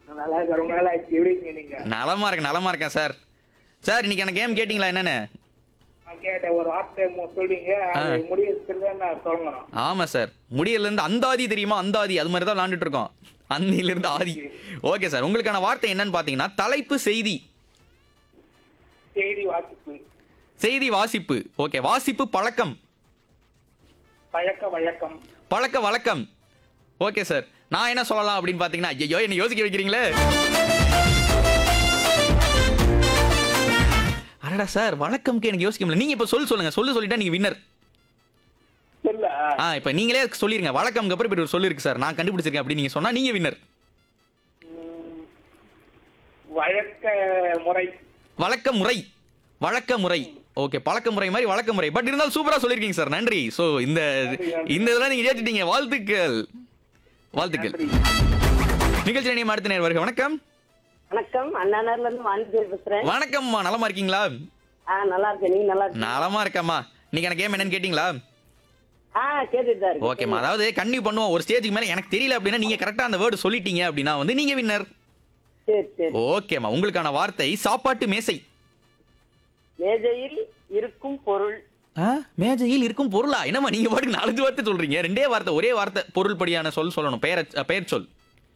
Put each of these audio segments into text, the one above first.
நல்லா இருக்க ரொம்ப நாள் ஆச்சு எப்படி இருக்கீங்க நீங்க நலமா இருக்கேன் நலமா இருக்கேன் சார் சார் இன்னைக்கு எனக்கு கேம் கேட்டிங்களா என்னன்னு நான் கேட்டேன் ஒரு வார்த்தை மு- சொல்றீங்க அது முடியறதுக்கு நான் சொல்லணும் ஆமா சார் முடியல இருந்து அந்தாதி தெரியுமா அந்தாதி அது மாதிரி தான் விளாண்டுட்டு இருக்கோம் அந்தியில இருந்து ஆதி ஓகே சார் உங்களுக்கான வார்த்தை என்னன்னு பாத்தீங்கன்னா தலைப்பு செய்தி செய்தி வாசிப்பு செய்தி வாசிப்பு ஓகே வாசிப்பு பழக்கம் பழக்க வழக்கம் பழக்க வழக்கம் ஓகே சார் நான் என்ன சொல்லலாம் அப்படின்னு பாத்தீங்கன்னா ஐயோ என்ன யோசிக்க வைக்கிறீங்களே அடடா சார் வழக்கம்க்கு எனக்கு யோசிக்க முடியல நீங்க இப்ப சொல்லு சொல்லுங்க சொல்லு சொல்லிட்டா நீங்க வின்னர் இல்ல ஆ இப்ப நீங்களே சொல்லிருங்க வழக்கம்க்கு அப்புறம் இப்படி ஒரு சொல்லு இருக்கு சார் நான் கண்டுபிடிச்சிருக்கேன் அப்படின்னு நீங்க சொன்னா நீங்க வின்னர் ம், வழக்க முறை வழக்க முறை வழக்க முறை ஓகே பழக்க முறை மாதிரி வழக்க முறை பட் இருந்தாலும் சூப்பரா சொல்லிருக்கீங்க சார் நன்றி சோ இந்த இந்த இதெல்லாம் நீங்க ஜெயிச்சிட்டீங்க வாழ்த்துக்கள் வாழ்த்துக்கள் நிகழ்ச்சி நினைவு அடுத்த நேர் வருக வணக்கம் வணக்கம் அண்ணாநகர்ல இருந்து வாணிஜர் பேசுறேன் வணக்கம்மா நலமா இருக்கீங்களா ஆ நல்லா இருக்கேன் நீங்க நல்லா இருக்கீங்க நலமா இருக்கம்மா நீங்க எனக்கு கேம் என்னன்னு கேட்டீங்களா ஆ கேட்டுட்டு தான் இருக்கு ஓகேம்மா அதாவது கன்னியூ பண்ணுவோம் ஒரு ஸ்டேஜுக்கு மேல எனக்கு தெரியல அப்படின்னா நீங்க கரெக்டா அந்த வேர்டு சொல்லிட்டீங்க அப்படின்னா வந்து நீங்க வின்னர் சரி சரி ஓகேம்மா உங்களுக்கான வார்த்தை சாப்பாட்டு மேசை மேஜையில் இருக்கும் பொருள் ஆ, மேஜையில் இருக்கும் பொருளா என்னம்மா நீங்க பாட்டுக்கு நாலஞ்சு வார்த்தை சொல்றீங்க ரெண்டே வார்த்தை ஒரே வார்த்தை பொருள் படியான சொல் சொல்லணும் பெயர் பெயர் சொல்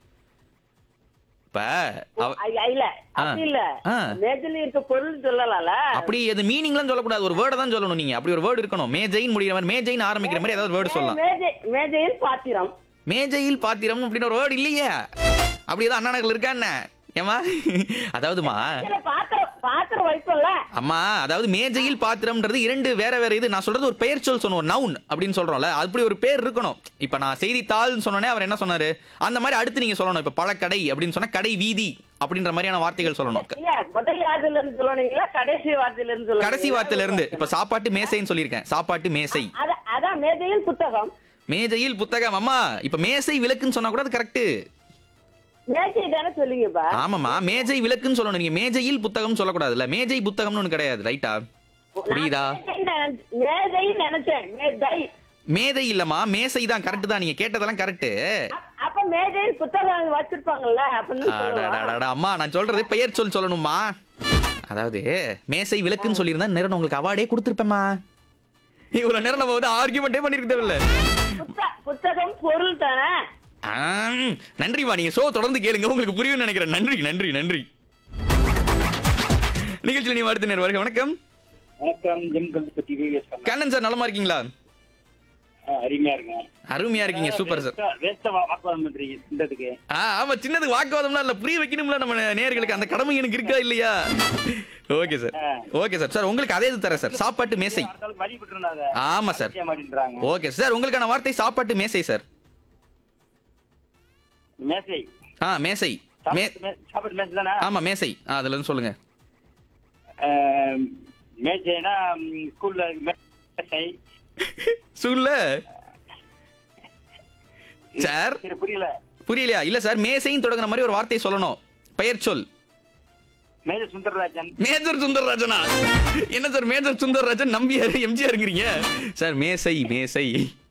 இப்ப அவ- ஐ- இல்ல அப்படி இல்ல ஆ. மேஜையில் இருக்க பொருள் சொல்லலாம்ல அப்படி அது மீனிங்லாம் சொல்லக்கூடாது ஒரு வேர்டை தான் சொல்லணும் நீங்க அப்படி ஒரு வேர்டு இருக்கணும் மேஜைன்னு முடிகிற மாதிரி மேஜைன்னு ஆரம்பிக்கிற மாதிரி ஏதாவது வேர்டு சொல்லலாம் மேஜை மேஜையில் பாத்திரம் மேஜையில் பாத்திரம் அப்படின்னு ஒரு வேர்டு இல்லையே அப்படி ஏதாவது அண்ணா நகர்ல இருக்கா என்ன ஏமா அதாவதுமா இல்ல, பாத்திரம் பாத்திரம் வைப்போம்ல அம்மா அதாவது மேஜையில் பாத்திரம்ன்றது இரண்டு வேற வேற இது நான் சொல்றது ஒரு பெயர் சொல் சொன்னோம் நவுன் அப்படின்னு சொல்றோம்ல அப்படி ஒரு பேர் இருக்கணும் இப்ப நான் செய்தித்தாள்னு சொன்னோனே அவர் என்ன சொன்னாரு அந்த மாதிரி அடுத்து நீங்க சொல்லணும் இப்ப பழக்கடை அப்படின்னு சொன்னா கடை வீதி அப்படின்ற மாதிரியான வார்த்தைகள் சொல்லணும் இல்ல முதல் வார்த்தையில இருந்து சொல்லணுங்களா கடைசி வார்த்தையில இருந்து சொல்லணும் கடைசி வார்த்தையில இருந்து இப்ப சாப்பாட்டு மேசைன்னு சொல்லியிருக்கேன் சாப்பாட்டு மேசை அதான் மேஜையில் புத்தகம் மேஜையில் புத்தகம் அம்மா இப்ப மேசை விளக்குன்னு சொன்னா கூட அது கரெக்ட் மேஜை தானே சொல்லுங்கப்பா ஆமாமா மேஜை விளக்குன்னு சொல்லணும் நீங்க மேஜையில் புத்தகம் சொல்லக்கூடாதுல்ல மேஜை புத்தகம்னு ஒண்ணு கிடையாது ரைட்டா புரியுதா மேஜை நினைச்சேன் மேஜை மேதை இல்லம்மா மேசை தான் கரெக்ட் தான் நீங்க கேட்டதெல்லாம் கரெக்ட் அப்- அப்ப மேஜையில் புத்தகம் வச்சிருப்பாங்கல்ல அப்படின்னு சொல்லுவா. அம்மா நான் சொல்றது பெயர் சொல் சொல்லணுமா அதாவது மேசை விளக்குன்னு சொல்லியிருந்தா நேரம் உங்களுக்கு அவார்டே கொடுத்துருப்பேம்மா இவ்வளவு நேரம் நம்ம வந்து ஆர்கியூமெண்டே பண்ணிருக்க தேவையில்ல புத்த- புத்தகம் பொருள் தானே ஆம், நன்றிம்மா நீங்க ஷோ தொடர்ந்து கேளுங்க உங்களுக்கு புரியும்னு நினைக்கிறேன் நன்றி நன்றி நன்றி நிகழ்ச்சியில் நீ அடுத்த நேரம் வருக வணக்கம் வணக்கம் ஜிம் கல்பத்தி விவிஎஸ் கண்ணன் சார் நலமா இருக்கீங்களா அருமையா இருக்கேன் அருமையா இருக்கீங்க சூப்பர் சார் வேஸ்டா வாக்குவாதம் பண்றீங்க சிந்ததுக்கு ஆ ஆமா சின்னது வாக்குவாதம்லாம் இல்ல புரிய வைக்கணும்ல நம்ம நேயர்களுக்கு அந்த கடமை எனக்கு இருக்கா இல்லையா okay sir okay sir sir உங்களுக்கு அதே இது தரேன் சார் சாப்பாட்டு மேசை அடுத்தாலும் மதி விட்டுருந்தாங்க ஆமா சார் செய்ய மாட்டேன்றாங்க ஓகே சார் உங்களுக்கான வார்த்தை சாப்பாட்டு மேசை சார் மேசை ஆ மேசை மே சாப்பாட்டு மே- சாப்பாட்டு மேசை தானே ஆமா மேசை ஆ அதுல இருந்து சொல்லுங்க ஆஹ், மேசைனா ம், ஸ்கூல்ல மேசை சொல்ல சார் சரி புரியல புரியலையா இல்ல சார் மேசைன்னு தொடங்குற மாதிரி ஒரு வார்த்தை சொல்லணும் பெயர் சொல் மேஜர் சுந்தரராஜன் மேஜர் சுந்தரராஜனா என்ன சார் மேஜர் சுந்தரராஜன் நம்பியார் எம்ஜிஆருங்கிறீங்க சார் மேசை மேசை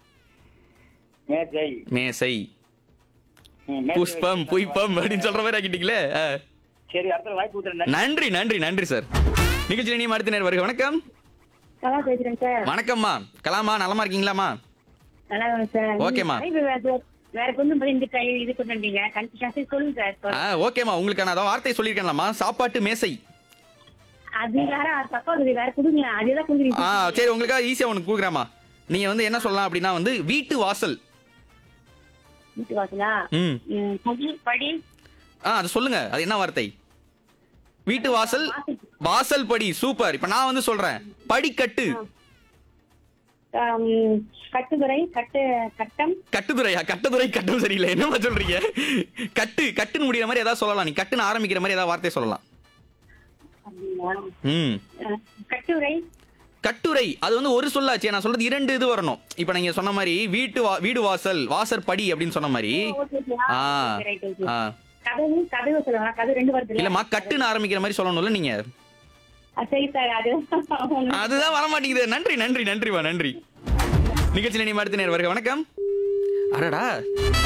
மேசை மேசை ம், மேசை புஷ்பம் வச்சு- புய்பம் அப்படின்னு சொல்ற மாதிரி ஆக்கிட்டீங்களே ஆ. சரி அடுத்த வாய்ப்பு கொடுத்துறேன் நன்றி நன்றி நன்றி சார் நிகழ்ச்சி நீ அடுத்த நேரம் வருக வணக்கம் நல்லா பேசுறேன் சார் வணக்கம்மா கலாமா நலமா இருக்கீங்களாம்மா நல்லா இருக்கேன் சார் ஓகேம்மா. நீங்க வேற வேற கொஞ்சம் பதில் இந்த கை இது கொண்டு வந்தீங்க கன்ஃபியூஷன் சொல்லுங்க சார் ஆ ஓகேம்மா உங்களுக்கான அதான் வார்த்தை சொல்லியிருக்கேன்லம்மா சாப்பாட்டு மேசை அது வேற அது பக்கம் இருக்குது வேற கொடுங்க அதேதான் ஆ கொடுக்குறீங்க சரி உங்களுக்காக ஈஸியா ஒன்று கூக்குறேம்மா நீங்க வந்து என்ன சொல்லலாம் அப்படின்னா வந்து வீட்டு வாசல் வீட்டு வாசலா ம் ம், படி படி ஆ அது சொல்லுங்க அது என்ன வார்த்தை வீட்டு வாசல் வாசல் படி சூப்பர் இப்ப நான் வந்து சொல்றேன் படிக்கட்டு ஆம், கட்டுதுறை கட்டு கட்டம் கட்டுதுறையா கட்டுதுறை கட்டும் சரியில்லை என்னமா சொல்றீங்க கட்டு கட்டுன்னு முடிகிற மாதிரி ஏதாவது சொல்லலாம் நீ கட்டுன்னு ஆரம்பிக்கிற மாதிரி ஏதாவது வார்த்தை சொல்லலாம் அப்படிங்களா? ம் ஆ, கட்டுரை கட்டுரை அது வந்து ஒரு சொல்லாச்சு நான் சொல்றது இரண்டு இது வரணும் இப்ப நீங்க சொன்ன மாதிரி வீட்டு வா- வீடு வாசல் வாசல் படி அப்படின்னு சொன்ன மாதிரி ஓகே சார். ஆ ஓகே, ரைட், ஓகே. ஆ கதவு கதவு சொல்லுவாங்க கதவு ரெண்டு வருது இல்லம்மா கட்டுன்னு ஆரம்பிக்கிற மாதிரி சொல்லணும்ல நீங்க சரி சார் அது அதுதான் வர மாட்டேங்குது நன்றி நன்றி நன்றிவா நன்றி நிகழ்ச்சி நீ அடுத்த நேர் வருக வணக்கம் அடடா